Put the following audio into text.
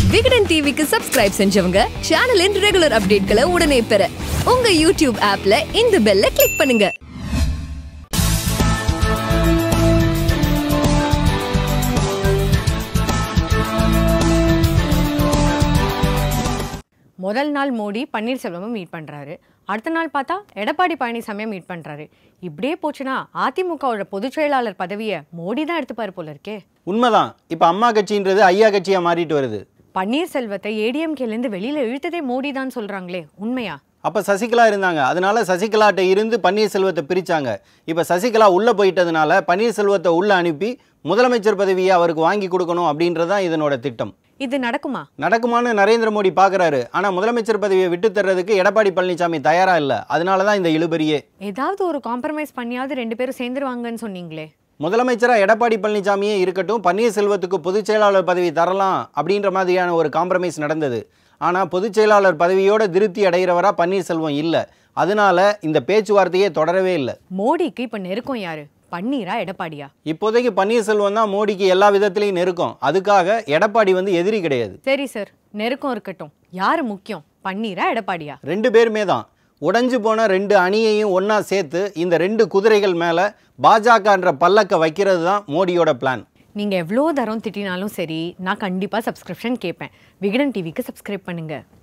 விகடன் டிவிக்கு சப்ஸ்கிரைப் செஞ்சவங்க சேனலின் ரெகுலர் அப்டேட்களை உடனே பெற உங்க யூடியூப் ஆப்ல இந்த பெல்ல கிளிக் பண்ணுங்க முதல் நாள் மோடி பன்னீர்செல்வமும் மீட் பண்றாரு அடுத்த நாள் பார்த்தா எடப்பாடி பழனிசாமியை மீட் பண்றாரு இப்படியே போச்சுன்னா அதிமுகவோட பொதுச் செயலாளர் பதவியை மோடி தான் எடுத்துப்பாரு போல இருக்கே உண்மைதான் இப்போ அம்மா கட்சின்றது ஐயா கட்சியாக மாறிட்டு வருது பன்னீர்செல்வத்தை ஏடிஎம்கேலேருந்து வெளியில இழுத்ததே மோடி தான் சொல்றாங்களே உண்மையா அப்போ சசிகலா இருந்தாங்க அதனால சசிகலாட்ட இருந்து பன்னீர்செல்வத்தை பிரிச்சாங்க இப்போ சசிகலா உள்ளே போயிட்டதுனால பன்னீர்செல்வத்தை உள்ளே அனுப்பி முதலமைச்சர் பதவியை அவருக்கு வாங்கி கொடுக்கணும் அப்படின்றது தான் இதனோட திட்டம் இது நடக்குமா நடக்குமான்னு நரேந்திர மோடி பார்க்குறாரு ஆனால் முதலமைச்சர் பதவியை விட்டு தர்றதுக்கு எடப்பாடி பழனிசாமி தயாராக இல்லை அதனால தான் இந்த இழுபறியே ஏதாவது ஒரு காம்ப்ரமைஸ் பண்ணியாவது ரெண்டு பேரும் சேர்ந்துருவாங்கன்னு சொன்னீங்களே முதலமைச்சராக எடப்பாடி பழனிசாமியே இருக்கட்டும் பன்னீர்செல்வத்துக்கு பொதுச் செயலாளர் பதவி தரலாம் அப்படின்ற மாதிரியான ஒரு காம்ப்ரமைஸ் நடந்தது ஆனால் பொதுச் செயலாளர் பதவியோட திருப்தி அடைகிறவரா பன்னீர்செல்வம் இல்லை அதனால இந்த பேச்சுவார்த்தையே தொடரவே இல்லை மோடிக்கு இப்ப நெருக்கம் யாரு பன்னீரா எடப்பாடியா இப்போதைக்கு பன்னீர்செல்வம் தான் மோடிக்கு எல்லா விதத்திலையும் நெருக்கம் அதுக்காக எடப்பாடி வந்து எதிரி கிடையாது சரி சார் நெருக்கம் இருக்கட்டும் யாரு முக்கியம் பன்னீரா எடப்பாடியா ரெண்டு பேருமே தான் உடைஞ்சு போன ரெண்டு அணியையும் ஒன்றா சேர்த்து இந்த ரெண்டு குதிரைகள் மேலே பாஜகன்ற பல்லக்க வைக்கிறது தான் மோடியோட பிளான் நீங்க எவ்வளோ தரம் திட்டினாலும் சரி நான் கண்டிப்பா சப்ஸ்கிரிப்ஷன் கேட்பேன் விகடன் டிவிக்கு சப்ஸ்கிரைப் பண்ணுங்க